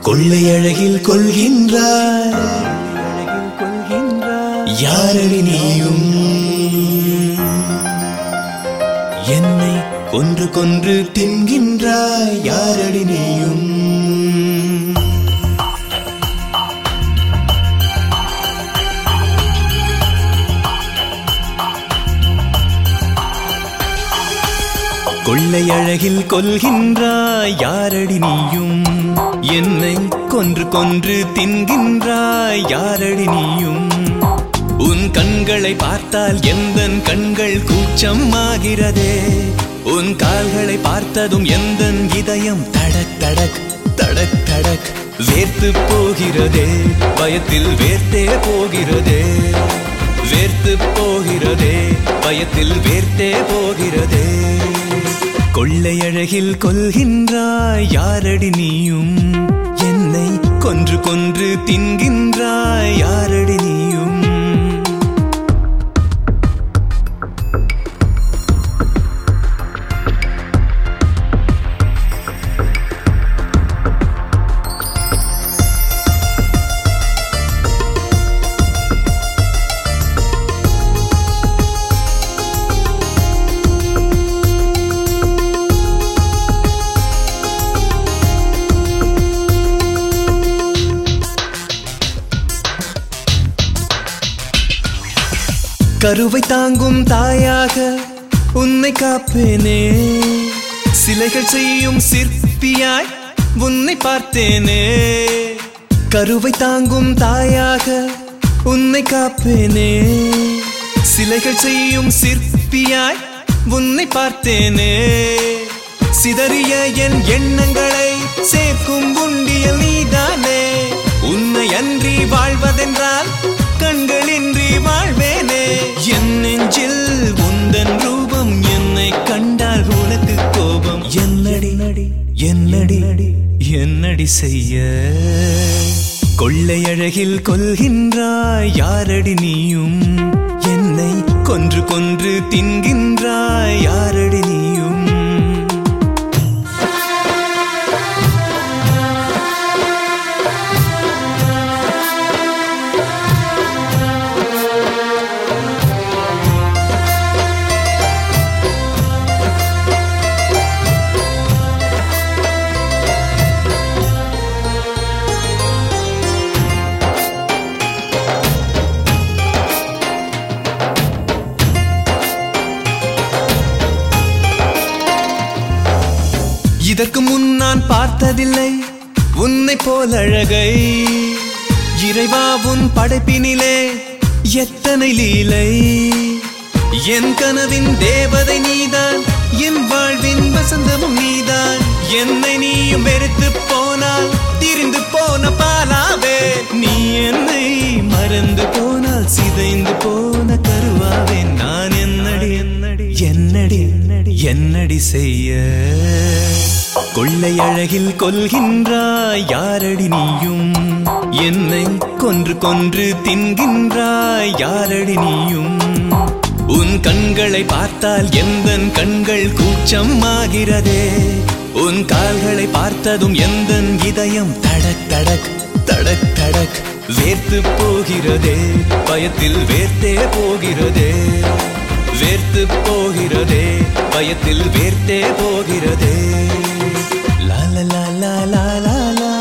கொள்ளை அழகில் கொள்கின்றாய் யாரடி நீயும் என்னை கொன்று கொன்று தின்கின்றாய் யாரடி நீயும் கொள்ளை அழகில் கொல்கின்றாய் யாரடி நீயும் என்னை கொன்று கொன்று தின்கின்றாய் யாரடி நீயும் உன் கண்களை பார்த்தால் எந்தன் கண்கள் கூச்சம் ஆகிறதே உன் கால்களை பார்த்ததும் எந்தன் இதயம் தடக் தடக் தடக் தடக் வேர்த்து போகிறதே பயத்தில் வேர்த்தே போகிறதே வேர்த்து போகிறதே பயத்தில் வேர்த்தே போகிறதே கொள்ளை அழகில் கொல்கின்றாய் யாரடி நீயும் என்னை கொன்று கொன்று தின்கின்றாய் யாரடி நீயும் கருவை தாங்கும் தாயாக உன்னை காப்பேனே சிலைகள் செய்யும் சிற்பியாய் உன்னை பார்த்தேனே கருவை தாங்கும் தாயாக உன்னை காப்பேனே சிலைகள் செய்யும் சிற்பியாய் உன்னை பார்த்தேனே சிதறிய என் எண்ணங்களை சேர்க்கும் உண்டியல் நீதானே உன்னை அன்றி வாழ்வதென்றால் கண்களின்றி வாழ்வேனே என் நெஞ்சில் உந்தன் ரூபம் என்னை கண்டால் உனக்கு கோபம் என்னடி நடி என்னடி என்னடி செய்ய கொள்ளை அழகில் கொல்கின்றாய் யாரடி நீயும் என்னை கொன்று கொன்று தின்கின்றாய் யாரடி நீயும் இதற்கு முன் நான் பார்த்ததில்லை உன்னை போல் அழகை இறைவா உன் படைப்பினிலே எத்தனை லீலை என் கனவின் தேவதை நீதான் என் வாழ்வின் வசந்தமும் நீதான் என்னை நீயும் வெறுத்து போனால் திரிந்து போன பாலாவே நீ என்னை மறந்து போனால் சிதைந்து போன கருவாவே நான் என்னடி என்னடி என்னடி என்னடி செய்ய கொள்ளை அழகில் கொல்கின்றாய் யாரடி நீயும் என்னை கொன்று கொன்று தின்கின்றாய் யாரடி நீயும் உன் கண்களை பார்த்தால் எந்தன் கண்கள் கூச்சம் ஆகிறதே உன் கால்களை பார்த்ததும் எந்தன் இதயம் தடக் தடக் தடக் தடக் வேர்த்து போகிறதே பயத்தில் வேர்த்தே போகிறதே வேர்த்து போகிறதே பயத்தில் வேர்த்தே போகிறதே லா லா லா லா லா லா லா